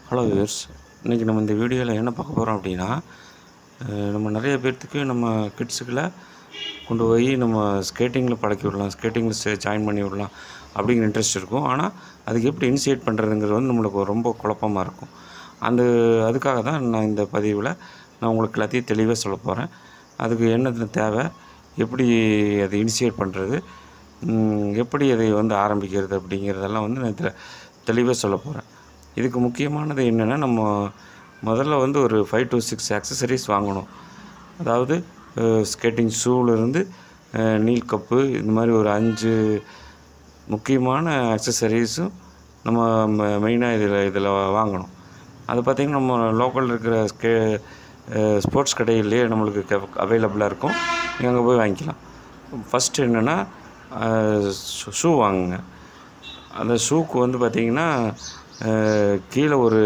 hello viewers இன்றைக்கி நம்ம இந்த வீடியோவில் என்ன பார்க்க போகிறோம் அப்படின்னா அஹ் நம்ம நிறைய பேர்த்துக்கு நம்ம கிட்ஸுக்களை கொண்டு போய் நம்ம ஸ்கேட்டிங்கில் பழக்கி விடலாம் ஸ்கேட்டிங்கில் ஜாயின் பண்ணி விடலாம் அப்படிங்கிற இன்ட்ரெஸ்ட் இருக்கும் ஆனால் அதுக்கு எப்படி இனிஷியேட் பண்ணுறதுங்கிறது வந்து நம்மளுக்கு ரொம்ப குழப்பமாக இருக்கும் அந்த அதுக்காக தான் நான் இந்த பதிவில் நான் உங்களுக்கு எல்லாத்தையும் தெளிவாக சொல்ல போகிறேன் அதுக்கு என்ன தேவை எப்படி அதை இனிஷியேட் பண்ணுறது ம், எப்படி அதை வந்து ஆரம்பிக்கிறது அப்படிங்கிறதெல்லாம் வந்து நான் இதில் தெளிவாக சொல்ல போகிறேன் இதுக்கு முக்கியமானது என்னென்னா நம்ம முதல்ல வந்து ஒரு ஃபைவ் to சிக்ஸ் அக்சசரிஸ் வாங்கணும் அதாவது ஸ்கேட்டிங் ஷூலேருந்து நீல் கப்பு இந்த மாதிரி ஒரு அஞ்சு முக்கியமான அக்சசரிஸும் நம்ம மெயினாக இதில் இதில் வாங்கணும் அது பார்த்திங்கன்னா நம்ம லோக்கலில் இருக்கிற ஸ்கே ஸ்போர்ட்ஸ் கடையிலேயே நம்மளுக்கு அவைலபிளாக இருக்கும் நீங்கள் அங்கே போய் வாங்கிக்கலாம் ஃபஸ்ட்டு என்னென்னா ஷூ வாங்குங்க அந்த ஷூக்கு வந்து பார்த்திங்கன்னா கீழே ஒரு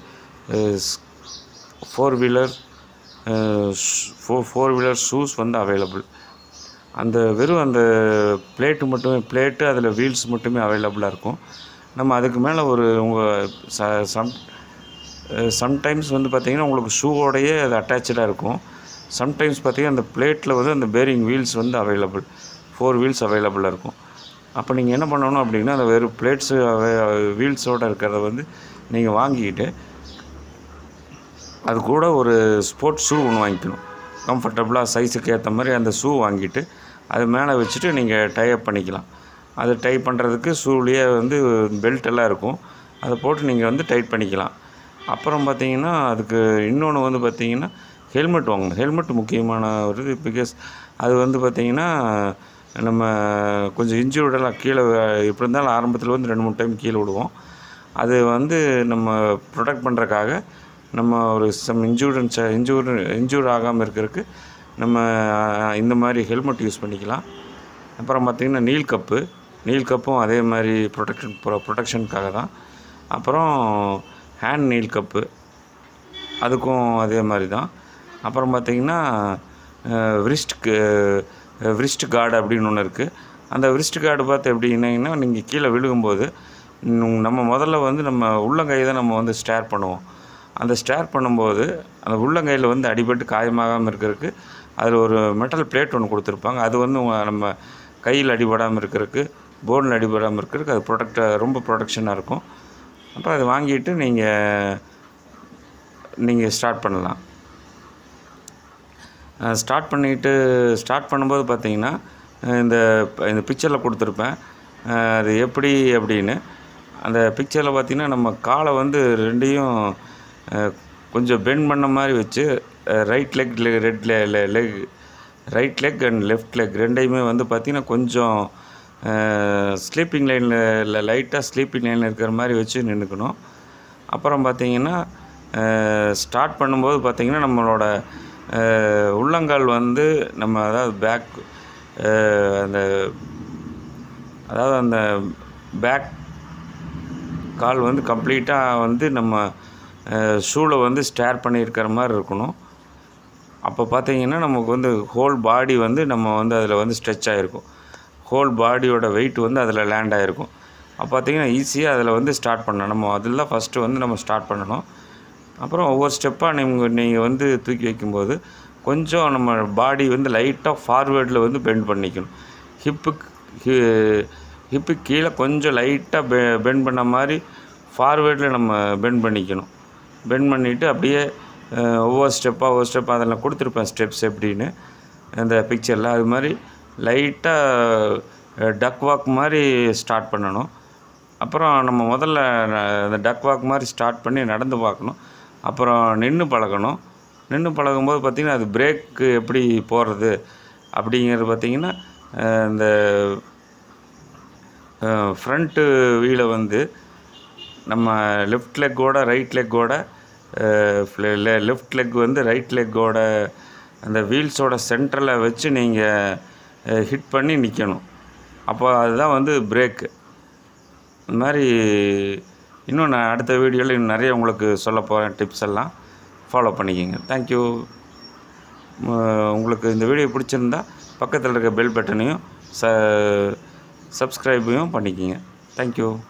four wheeler four four wheeler shoes வந்து அவைலபிள் அந்த வெறும் அந்த பிளேட்டு மட்டுமே பிளேட்டு அதில் வீல்ஸ் மட்டுமே அவைலபிளாக இருக்கும் நம்ம அதுக்கு மேலே ஒரு உங்கள் ச சம் சம்டைம்ஸ் வந்து பார்த்திங்கன்னா உங்களுக்கு ஷூவோடையே அது அட்டாச்சாக இருக்கும் சம்டைம்ஸ் பார்த்திங்கன்னா அந்த பிளேட்டில் வந்து அந்த பேரிங் வீல்ஸ் வந்து அவைலபிள் ஃபோர் வீல்ஸ் அவைலபிளாக இருக்கும் அப்போ நீங்கள் என்ன பண்ணணும் அப்படின்னா அந்த வெறும் பிளேட்ஸு வீல்ஸோடு இருக்கிறத வந்து நீங்கள் வாங்கிக்கிட்டு அது கூட ஒரு ஸ்போர்ட்ஸ் ஷூ ஒன்று வாங்கிக்கணும் கம்ஃபர்டபுளாக சைஸுக்கு ஏற்ற மாதிரி அந்த ஷூ வாங்கிட்டு அது மேலே வச்சுட்டு நீங்கள் டைப் பண்ணிக்கலாம் அது டைப் பண்ணுறதுக்கு ஷூலேயே வந்து பெல்ட் எல்லாம் இருக்கும் அதை போட்டு நீங்கள் வந்து டைட் பண்ணிக்கலாம் அப்புறம் பார்த்தீங்கன்னா அதுக்கு இன்னொன்று வந்து பார்த்தீங்கன்னா ஹெல்மெட் வாங்கணும் ஹெல்மெட் முக்கியமான ஒரு இது பிகாஸ் அது வந்து பார்த்தீங்கன்னா நம்ம கொஞ்சம் இன்ஜூர்டெல்லாம் கீழே எப்படி இருந்தாலும் ஆரம்பத்தில் வந்து ரெண்டு மூணு டைம் கீழே விடுவோம் அது வந்து நம்ம ப்ரொடெக்ட் பண்ணுறக்காக நம்ம ஒரு சம் இன்ஜூரன்ஸ் இன்ஜூர் இன்ஜூர் ஆகாமல் இருக்கிறதுக்கு நம்ம அஹ், இந்த மாதிரி ஹெல்மெட் யூஸ் பண்ணிக்கலாம் அப்புறம் பார்த்திங்கன்னா நீல் கப்பு நீல் கப்பும் அதே மாதிரி ப்ரொடெக்ஷன் ப்ரொடெக்ஷனுக்காக தான் அப்புறம் ஹேண்ட் நீல் கப்பு அதுக்கும் அதே மாதிரி தான் அப்புறம் பார்த்திங்கன்னா விரிஸ்ட்க்கு விரிஸ்ட் கார்டு அப்படின்னு ஒன்று இருக்குது அந்த விரிஸ்ட் கார்டு பார்த்து எப்படின்னா நீங்கள் கீழே விழுகும்போது ம், நம்ம முதல்ல வந்து நம்ம உள்ளங்கையை தான் நம்ம வந்து ஸ்டேர் பண்ணுவோம் அந்த ஸ்டேர் பண்ணும்போது அந்த உள்ளங்கையில் வந்து அடிபட்டு காயமாகாமல் இருக்கிறதுக்கு அதில் ஒரு மெட்டல் பிளேட் ஒன்று கொடுத்துருப்பாங்க அது வந்து உங்க- நம்ம கையில் அடிபடாமல் இருக்கிறதுக்கு போனில் அடிபடாமல் இருக்கிறதுக்கு அது ப்ரொடக்ட் ரொம்ப ப்ரொடெக்ஷனாக இருக்கும் அப்புறம் அதை வாங்கிட்டு நீங்கள் நீங்கள் ஸ்டார்ட் பண்ணலாம் ஸ்டார்ட் பண்ணிவிட்டு ஸ்டார்ட் பண்ணும்போது பார்த்தீங்கன்னா அஹ் இந்த இந்த பிக்சரில் கொடுத்துருப்பேன் அஹ் அது எப்படி அப்படின்னு அந்த பிக்சரில் பார்த்தீங்கன்னா நம்ம காலை வந்து ரெண்டையும் அஹ், கொஞ்சம் பெண்ட் பண்ண மாதிரி வச்சு right leg right leg right leg and left leg ரெண்டையுமே வந்து பார்த்திங்கன்னா கொஞ்சம் ஸ்லீப்பிங் லைனில் லைட்டாக ஸ்லீப்பிங் லைனில் இருக்கிற மாதிரி வச்சு நின்றுக்கணும் அப்புறம் பார்த்தீங்கன்னா ஸ்டார்ட் பண்ணும்போது பார்த்தீங்கன்னா நம்மளோட அஹ், உள்ளங்கால் வந்து நம்ம அதாவது பேக் அந்த அதாவது அந்த பேக் கால் வந்து கம்ப்ளீட்டாக வந்து நம்ம ஷூவில் வந்து ஸ்டேர் பண்ணியிருக்கிற மாதிரி இருக்கணும் அப்போ பார்த்தீங்கன்னா நமக்கு வந்து ஹோல் பாடி வந்து நம்ம வந்து அதில் வந்து ஸ்ட்ரெச் ஆகிருக்கும் ஹோல் பாடியோட வெயிட் வந்து அதில் லேண்ட் ஆகிருக்கும் அப்போ பார்த்தீங்கன்னா ஈஸியாக அதில் வந்து ஸ்டார்ட் பண்ணணும் நம்ம அதில் ஃபஸ்ட்டு வந்து நம்ம ஸ்டார்ட் பண்ணணும் அப்புறம் ஒவ்வொரு ஸ்டெப்பாக நீங்கள் நீங்கள் வந்து தூக்கி வைக்கும்போது கொஞ்சம் நம்ம பாடி வந்து லைட்டாக ஃபார்வேர்டில் வந்து பெண்ட் பண்ணிக்கணும் ஹிப்புக்கு ஹிப்பு கீழே கொஞ்சம் லைட்டாக பெ பெண்ட் பண்ண மாதிரி ஃபார்வேர்டில் நம்ம பெண்ட் பண்ணிக்கணும் பெண்ட் பண்ணிவிட்டு அப்படியே அஹ், ஒவ்வொரு ஸ்டெப்பாக ஒவ்வொரு ஸ்டெப்பாக அதில் கொடுத்துருப்பேன் ஸ்டெப்ஸ் எப்படின்னு அந்த பிக்சரில் அது மாதிரி லைட்டாக டக் வாக் மாதிரி ஸ்டார்ட் பண்ணணும் அப்புறம் நம்ம முதல்ல ந- அந்த டக் வாக் மாதிரி ஸ்டார்ட் பண்ணி நடந்து பார்க்கணும் அப்புறம் நின்று பழகணும் நின்று பழகும்போது பார்த்திங்கன்னா அது பிரேக்கு எப்படி போடுறது அப்படிங்கிறது பார்த்திங்கன்னா அஹ், இந்த ஃப்ரண்ட்டு வீலை வந்து நம்ம லெஃப்ட் லெக்கோட ரைட் லெக்கோட லெஃப்ட் லெக் வந்து ரைட் லெக்கோட அந்த வீல்ஸோட சென்டரில் வச்சு நீங்கள் ஹிட் பண்ணி நிற்கணும் அப்போ அதுதான் வந்து பிரேக்கு இந்த மாதிரி இன்னும் நான் அடுத்த வீடியோவில் இன்னும் நிறைய உங்களுக்கு சொல்ல போகிறேன் டிப்ஸ் எல்லாம் ஃபாலோ பண்ணிக்கோங்க தேங்க்யூ உங்களுக்கு இந்த வீடியோ பிடிச்சிருந்தா பக்கத்தில் இருக்க பெல் பட்டனையும் ச சப்ஸ்கிரைபையும் பண்ணிக்கோங்க தேங்க்யூ